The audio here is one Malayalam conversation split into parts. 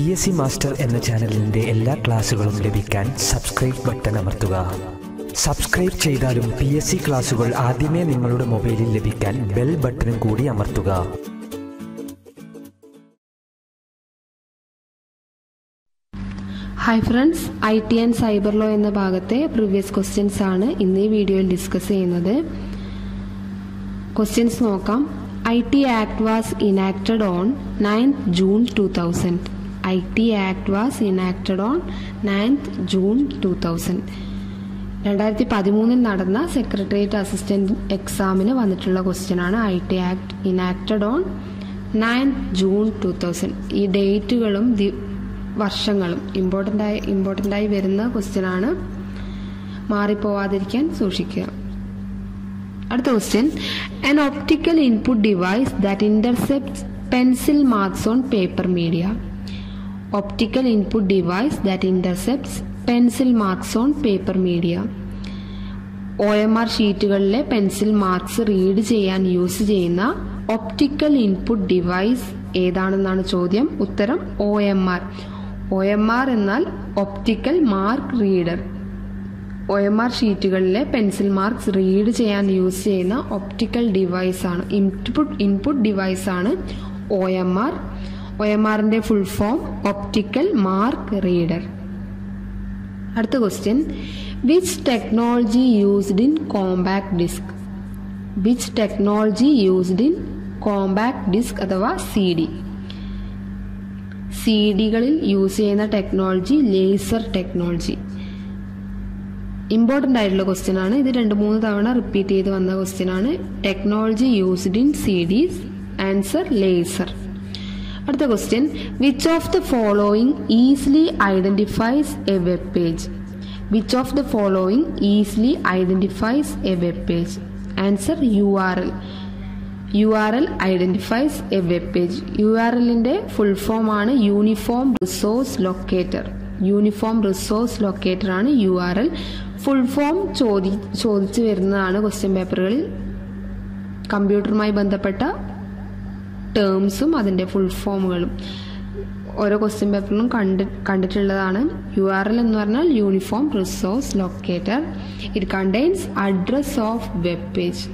പി എസ് സി മാസ്റ്റർ എന്ന ചാനലിൻ്റെ എല്ലാ ക്ലാസുകളും ലഭിക്കാൻ സബ്സ്ക്രൈബ് ബട്ടൺ അമർത്തുക സബ്സ്ക്രൈബ് ചെയ്താലും പി എസ് സി ക്ലാസുകൾ ആദ്യമേ നിങ്ങളുടെ മൊബൈലിൽ ലഭിക്കാൻ ബെൽ ബട്ടണും കൂടി അമർത്തുക hi friends I T and cyber law എന്ന ഭാഗത്തെ പ്രീവിയസ് ക്വസ്റ്റ്യൻസ് ആണ് ഇന്ന് ഈ വീഡിയോയിൽ ഡിസ്കസ് ചെയ്യുന്നത് ക്വസ്റ്റ്യൻസ് നോക്കാം I T act was enacted on ninth June two thousand I T act was enacted on ninth June two thousand രണ്ടായിരത്തി പതിമൂന്നിൽ നടന്ന സെക്രട്ടേറിയറ്റ് അസിസ്റ്റന്റ് എക്സാമിന് വന്നിട്ടുള്ള ക്വസ്റ്റ്യൻ ആണ് I T act enacted on ninth June two thousand ഈ ഡേറ്റുകളും വർഷങ്ങളും ഇമ്പോർട്ടൻ്റ് ആയി ഇമ്പോർട്ടൻ്റ് ആയി വരുന്ന ക്വസ്റ്റ്യൻ ആണ് മാറിപ്പോവാതിരിക്കാൻ സൂക്ഷിക്കുക അടുത്ത question an optical input device that intercept pencil marks on paper media optical input device that intercepts pencil marks on paper media O M R ഷീറ്റുകളിലെ പെൻസിൽ മാർക്സ് റീഡ് ചെയ്യാൻ യൂസ് ചെയ്യുന്ന ഒപ്റ്റിക്കൽ ഇൻപുട്ട് ഡിവൈസ് ഏതാണെന്നാണ് ചോദ്യം ഉത്തരം O M R O M R എന്നാൽ optical mark reader O M R ഷീറ്റുകളിലെ പെൻസിൽ മാർക്സ് റീഡ് ചെയ്യാൻ യൂസ് ചെയ്യുന്ന ഒപ്റ്റിക്കൽ ഡിവൈസ് ആണ് ഇൻപുട്ട് ഇൻപുട്ട് ഡിവൈസ് ആണ് O M R O M ആറിന്റെ full form optical mark reader അടുത്ത question which technology used in compact disc which technology used in compact disc അഥവാ സി ഡി സി ഡികളിൽ യൂസ് ചെയ്യുന്ന ടെക്നോളജി ലേസർ ടെക്നോളജി ഇമ്പോർട്ടൻ്റ് ആയിട്ടുള്ള ക്വസ്റ്റ്യൻ ആണ് ഇത് രണ്ട് മൂന്ന് തവണ റിപ്പീറ്റ് ചെയ്ത് വന്ന ക്വസ്റ്റ്യൻ ആണ് technology used in CDs answer laser അടുത്ത question which of the following easily identifies a web page which of the following easily identifies a web page answer U R L U R L identifies a web page U R എല്ലിന്റെ ഫുൾ ഫോം ആണ് uniform resource locator uniform resource locator ആണ് U R L full form ചോദി ചോദിച്ചു വരുന്നതാണ് ക്വസ്റ്റ്യൻ പേപ്പറുകളിൽ കമ്പ്യൂട്ടറുമായി ബന്ധപ്പെട്ട ടേംസും അതിന്റെ ഫുൾ ഫോമുകളും ഓരോ ക്വസ്റ്റ്യൻ പേപ്പറിലും കണ്ടി കണ്ടിട്ടുള്ളതാണ് യു ആർ എൽ എന്ന് പറഞ്ഞാൽ uniform resource locator it contains address of web page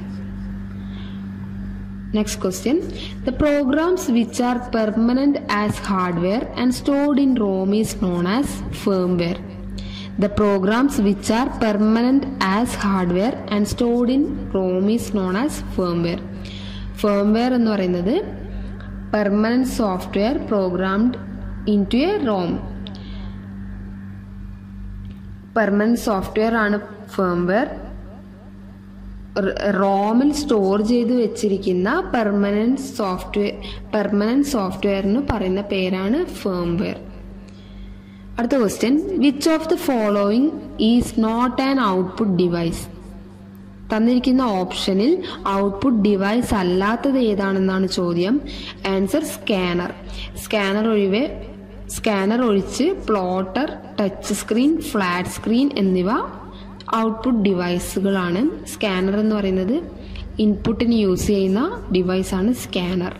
Next question. The programs which are permanent as hardware and stored in ROM is known as firmware. The programs which are permanent as hardware and stored in ROM is known as firmware. Firmware എന്ന് പറയുന്നത് permanent software programmed in to a ROM permanent software ആണ് ഫേംവെയർ റോമിൽ സ്റ്റോർ ചെയ്ത് വെച്ചിരിക്കുന്ന പെർമനന്റ് സോഫ്റ്റ്വെയർ പെർമനന്റ് സോഫ്റ്റ്വെയറിന് പറയുന്ന പേരാണ് ഫേംവെയർ അടുത്ത question which of the following is not an output device തന്നിരിക്കുന്ന ഓപ്ഷനിൽ ഔട്ട്പുട്ട് ഡിവൈസ് അല്ലാത്തത് ഏതാണെന്നാണ് ചോദ്യം ആൻസർ സ്കാനർ സ്കാനർ ഒഴിവെ സ്കാനർ ഒഴിച്ച് plotter touch screen flat screen എന്നിവ ഔട്ട്പുട്ട് ഡിവൈസുകളാണ് സ്കാനർ എന്ന് പറയുന്നത് ഇൻപുട്ടിന് യൂസ് ചെയ്യുന്ന ഡിവൈസാണ് സ്കാനർ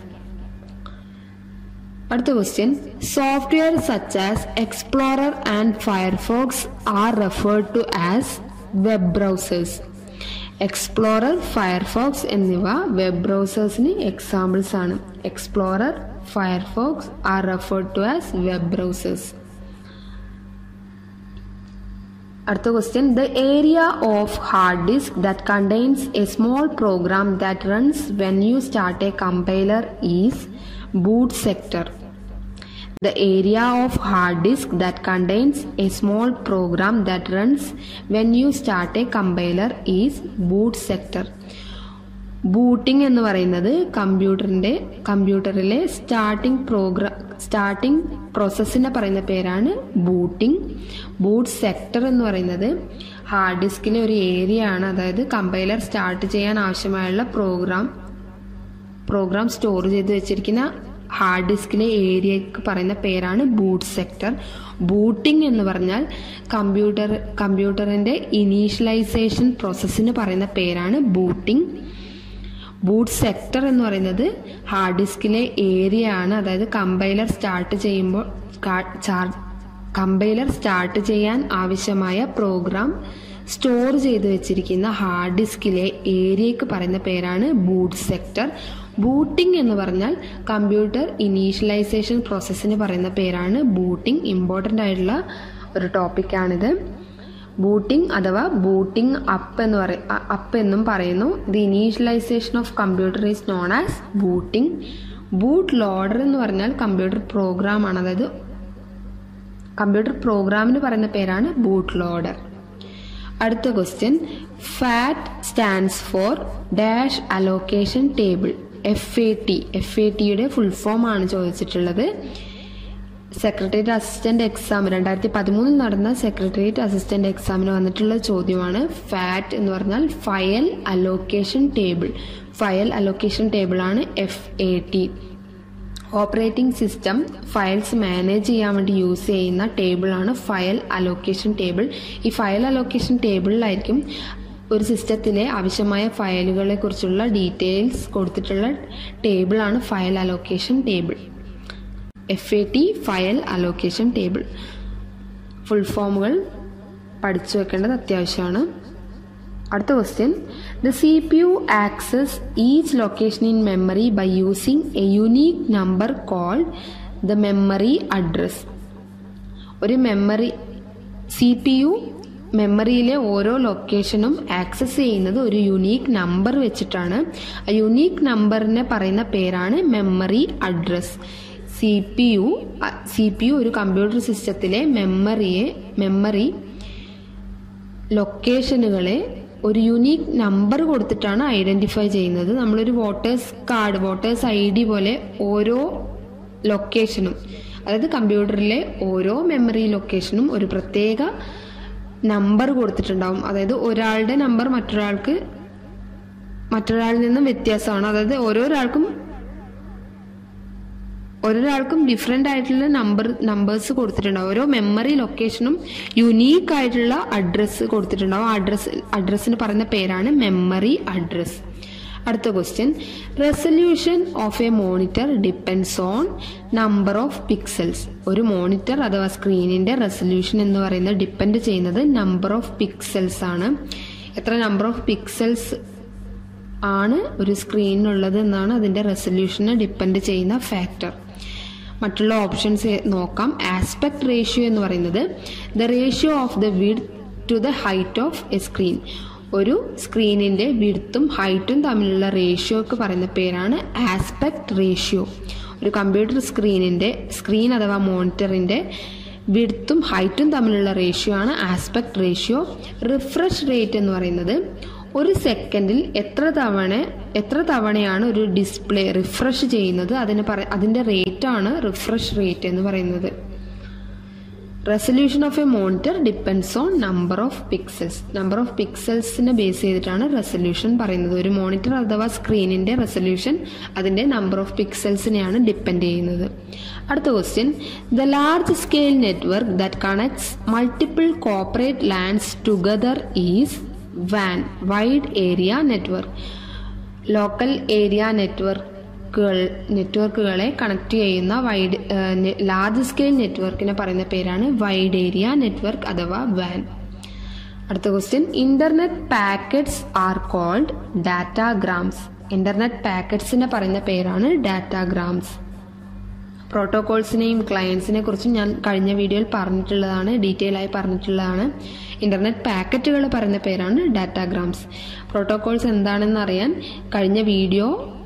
അടുത്ത question software such as Explorer and Firefox are referred to as web browsers Explorer Firefox എന്നിവ വെബ് ബ്രൗസേഴ്സിന് എക്സാമ്പിൾസ് ആണ് Explorer Firefox are referred to as web browsers അടുത്ത question the area of hard disk that contains a small program that runs when you start a compiler is boot sector The area of hard disk that contains a small program that runs when you start a compiler is boot sector. Booting എന്ന് പറയുന്നത് കമ്പ്യൂട്ടറിന്റെ കമ്പ്യൂട്ടറിലെ സ്റ്റാർട്ടിംഗ് പ്രോഗ്രാം സ്റ്റാർട്ടിംഗ് പ്രോസസ്സിനെ പറയുന്ന പേരാണ് ബൂട്ടിംഗ് ബൂട്ട് സെക്ടർ എന്ന് പറയുന്നത് ഹാർഡ് ഡിസ്കിലെ ഒരു ഏരിയ ആണ് അതായത് കമ്പൈലർ സ്റ്റാർട്ട് ചെയ്യാൻ ആവശ്യമായുള്ള പ്രോഗ്രാം പ്രോഗ്രാം സ്റ്റോർ ചെയ്ത് വെച്ചിരിക്കുന്ന ഹാർഡ് ഡിസ്കിലെ ഏരിയക്ക് പറയുന്ന പേരാണ് ബൂട്ട് സെക്ടർ ബൂട്ടിംഗ് എന്ന് പറഞ്ഞാൽ കമ്പ്യൂട്ടർ കമ്പ്യൂട്ടറിന്റെ ഇനീഷ്യലൈസേഷൻ പ്രോസസ്സിന് പറയുന്ന പേരാണ് ബൂട്ടിംഗ് ബൂട്ട് സെക്ടർ എന്ന് പറയുന്നത് ഹാർഡ് ഡിസ്കിലെ ഏരിയ ആണ് അതായത് കമ്പൈലർ സ്റ്റാർട്ട് ചെയ്യുമ്പോൾ കമ്പൈലർ സ്റ്റാർട്ട് ചെയ്യാൻ ആവശ്യമായ പ്രോഗ്രാം സ്റ്റോർ ചെയ്ത് വെച്ചിരിക്കുന്ന ഹാർഡ് ഡിസ്കിലെ ഏരിയക്ക് പറയുന്ന പേരാണ് ബൂട്ട് സെക്ടർ ബൂട്ടിംഗ് എന്ന് പറഞ്ഞാൽ കമ്പ്യൂട്ടർ ഇനീഷ്യലൈസേഷൻ പ്രോസസ്സിന് പറയുന്ന പേരാണ് ബൂട്ടിംഗ് ഇമ്പോർട്ടൻ്റ് ആയിട്ടുള്ള ഒരു ടോപ്പിക്കാണിത് ബൂട്ടിംഗ് അഥവാ ബൂട്ടിംഗ് അപ്പ് എന്ന് പറയും അപ്പ് എന്നും പറയുന്നു the initialisation of computer is known as booting boot loader എന്ന് പറഞ്ഞാൽ കമ്പ്യൂട്ടർ പ്രോഗ്രാം ആണ് അതായത് കമ്പ്യൂട്ടർ പ്രോഗ്രാമിന് പറയുന്ന പേരാണ് ബൂട്ട് ലോഡർ അടുത്ത question FAT stands for dash allocation table F A T F A ടിയുടെ ഫുൾ ഫോം ആണ് ചോദിച്ചിട്ടുള്ളത് സെക്രട്ടേറിയറ്റ് അസിസ്റ്റന്റ് എക്സാം രണ്ടായിരത്തി പതിമൂന്നിൽ നടന്ന സെക്രട്ടേറിയറ്റ് അസിസ്റ്റന്റ് എക്സാമിന് വന്നിട്ടുള്ള ചോദ്യമാണ് ഫാറ്റ് എന്ന് പറഞ്ഞാൽ file allocation table file allocation table ആണ് F A T operating system files manage ചെയ്യാൻ വേണ്ടി യൂസ് ചെയ്യുന്ന ടേബിളാണ് ഫയൽ അലോക്കേഷൻ ടേബിൾ ഈ ഫയൽ അലോക്കേഷൻ ടേബിളിലായിരിക്കും ഒരു സിസ്റ്റത്തിലെ ആവശ്യമായ ഫയലുകളെ കുറിച്ചുള്ള ഡീറ്റെയിൽസ് കൊടുത്തിട്ടുള്ള ടേബിളാണ് file allocation table F A T file allocation table full ഫോമുകൾ പഠിച്ചു വെക്കേണ്ടത് അത്യാവശ്യമാണ് അടുത്ത question the C P U access each location in memory by using a unique number called the memory address ഒരു മെമ്മറി സി പി യു മെമ്മറിയിലെ ഓരോ ലൊക്കേഷനും ആക്സസ് ചെയ്യുന്നത് ഒരു യുനീക്ക് നമ്പർ വെച്ചിട്ടാണ് ആ യുനീക്ക് നമ്പറിനെ പറയുന്ന പേരാണ് memory address C P U C P U ഒരു കമ്പ്യൂട്ടർ സിസ്റ്റത്തിലെ മെമ്മറിയെ മെമ്മറി ലൊക്കേഷനുകളെ ഒരു യുനീക്ക് നമ്പർ കൊടുത്തിട്ടാണ് ഐഡന്റിഫൈ ചെയ്യുന്നത് നമ്മളൊരു voters card voters I D പോലെ ഓരോ ലൊക്കേഷനും അതായത് കമ്പ്യൂട്ടറിലെ ഓരോ മെമ്മറി ലൊക്കേഷനും ഒരു പ്രത്യേക നമ്പർ കൊടുത്തിട്ടുണ്ടാവും അതായത് ഒരാളുടെ നമ്പർ മറ്റൊരാൾക്ക് മറ്റൊരാളിൽ നിന്നും വ്യത്യാസമാണ് അതായത് ഓരോരാൾക്കും ഓരോരാൾക്കും ഡിഫറെൻ്റ് ആയിട്ടുള്ള നമ്പർ നമ്പേഴ്സ് കൊടുത്തിട്ടുണ്ടാവും ഓരോ മെമ്മറി ലൊക്കേഷനും യുനീക്ക് ആയിട്ടുള്ള അഡ്രസ്സ് കൊടുത്തിട്ടുണ്ടാവും ആ അഡ്രസ് അഡ്രസ്സിന് പറയുന്ന പേരാണ് മെമ്മറി അഡ്രസ് അടുത്ത question resolution of a monitor depends on number of pixels ഒരു മോണിറ്റർ അഥവാ സ്ക്രീനിന്റെ റെസൊല്യൂഷൻ എന്ന് പറയുന്നത് ഡിപ്പെൻഡ് ചെയ്യുന്നത് നമ്പർ ഓഫ് പിക്സൽസ് ആണ് എത്ര നമ്പർ ഓഫ് പിക്സൽസ് ആണ് ഒരു സ്ക്രീനിനുള്ളത് എന്നാണ് അതിന്റെ റെസൊല്യൂഷനെ ഡിപ്പെൻഡ് ചെയ്യുന്ന ഫാക്ടർ മറ്റുള്ള ഓപ്ഷൻസ് നോക്കാം ആസ്പെക്ട് റേഷ്യോ എന്ന് പറയുന്നത് the ratio of the width to the height of a screen ഒരു സ്ക്രീനിന്റെ വിഡ്ത്തും ഹൈറ്റും തമ്മിലുള്ള റേഷ്യോക്ക് പറയുന്ന പേരാണ് ആസ്പെക്ട് റേഷ്യോ ഒരു കമ്പ്യൂട്ടർ സ്ക്രീനിന്റെ സ്ക്രീൻ അഥവാ മോണിറ്ററിന്റെ വിഡ്ത്തും ഹൈറ്റും തമ്മിലുള്ള റേഷ്യോ ആണ് ആസ്പെക്ട് റേഷ്യോ റിഫ്രഷ് റേറ്റ് എന്ന് പറയുന്നത് ഒരു സെക്കൻഡിൽ എത്ര തവണ എത്ര തവണയാണ് ഒരു ഡിസ്പ്ലേ റിഫ്രഷ് ചെയ്യുന്നത് അതിന് പറ അതിന്റെ റേറ്റ് ആണ് റിഫ്രഷ് റേറ്റ് എന്ന് പറയുന്നത് resolution of a monitor depends on number of pixels number of പിക്സൽസിനെ ബേസ് ചെയ്തിട്ടാണ് റെസൊല്യൂഷൻ പറയുന്നത് ഒരു മോണിറ്റർ അഥവാ സ്ക്രീനിന്റെ റെസൊല്യൂഷൻ അതിന്റെ നമ്പർ ഓഫ് പിക്സൽസിനെയാണ് ഡിപ്പെൻഡ് ചെയ്യുന്നത് അടുത്ത question the large scale network that connects multiple corporate LANs together is വാൻ wide area network local area നെറ്റ്വർക്കുകൾ നെറ്റ്വർക്കുകളെ കണക്ട് ചെയ്യുന്ന വൈഡ് ലാർജ് സ്കെയിൽ നെറ്റ്വർക്കിനെ പറയുന്ന പേരാണ് വൈഡ് ഏരിയ നെറ്റ്വർക്ക് അഥവാ വാൻ അടുത്ത question internet packets are called datagrams internet പാക്കറ്റ്സിനെ പറയുന്ന പേരാണ് ഡാറ്റാഗ്രാംസ് പ്രോട്ടോകോൾസിനെയും ക്ലയൻസിനെ കുറിച്ചും ഞാൻ കഴിഞ്ഞ വീഡിയോയിൽ പറഞ്ഞിട്ടുള്ളതാണ് ഡീറ്റെയിൽ ആയി പറഞ്ഞിട്ടുള്ളതാണ് ഇന്റർനെറ്റ് പാക്കറ്റുകൾ പറയുന്ന പേരാണ് ഡാറ്റാഗ്രാംസ് പ്രോട്ടോകോൾസ് എന്താണെന്ന് അറിയാൻ കഴിഞ്ഞ വീഡിയോ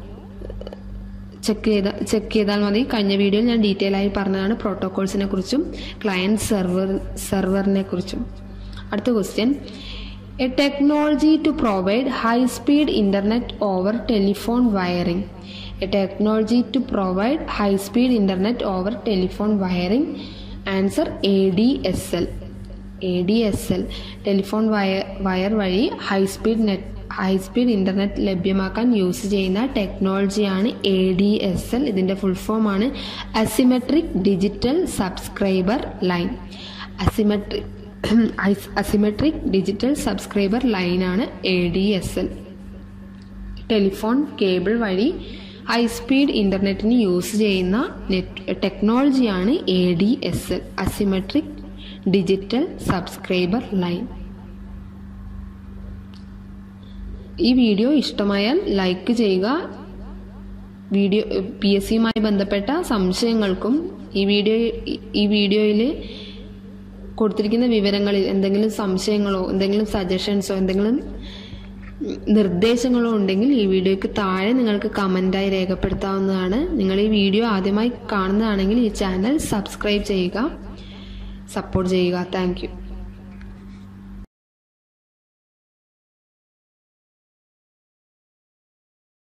ചെക്ക് ചെയ്ത ചെക്ക് ചെയ്താൽ മതി കഴിഞ്ഞ വീഡിയോയിൽ ഞാൻ ഡീറ്റെയിൽ ആയി പറഞ്ഞതാണ് പ്രോട്ടോകോൾസിനെ കുറിച്ചും ക്ലയൻറ്റ് സെർവർ സെർവറിനെ കുറിച്ചും അടുത്ത question a technology to provide high speed internet over telephone wiring a technology to provide high speed internet over telephone wiring answer A D S L A D S L telephone wire wire വഴി high speed net high speed internet ലഭ്യമാക്കാൻ യൂസ് ചെയ്യുന്ന ടെക്നോളജിയാണ് എ ഡി എസ് എൽ ഇതിന്റെ ഫുൾ ഫോം ആണ് asymmetric digital subscriber line asymmetric asymmetric digital subscriber ലൈനാണ് A D S L telephone cable വഴി ഹൈ സ്പീഡ് ഇന്റർനെറ്റിന് യൂസ് ചെയ്യുന്ന നെറ്റ് ടെക്നോളജിയാണ് A D S L asymmetric digital subscriber line ഈ വീഡിയോ ഇഷ്ടമായാൽ ലൈക്ക് ചെയ്യുക വീഡിയോ പി എസ് സിയുമായി ബന്ധപ്പെട്ട സംശയങ്ങൾക്കും ഈ വീഡിയോ ഈ വീഡിയോയിൽ കൊടുത്തിരിക്കുന്ന വിവരങ്ങളിൽ എന്തെങ്കിലും സംശയങ്ങളോ എന്തെങ്കിലും സജഷൻസോ എന്തെങ്കിലും നിർദ്ദേശങ്ങളോ ഉണ്ടെങ്കിൽ ഈ വീഡിയോയ്ക്ക് താഴെ നിങ്ങൾക്ക് കമൻ്റായി രേഖപ്പെടുത്താവുന്നതാണ് നിങ്ങൾ ഈ വീഡിയോ ആദ്യമായി കാണുന്നതാണെങ്കിൽ ഈ ചാനൽ സബ്സ്ക്രൈബ് ചെയ്യുക സപ്പോർട്ട് ചെയ്യുക താങ്ക്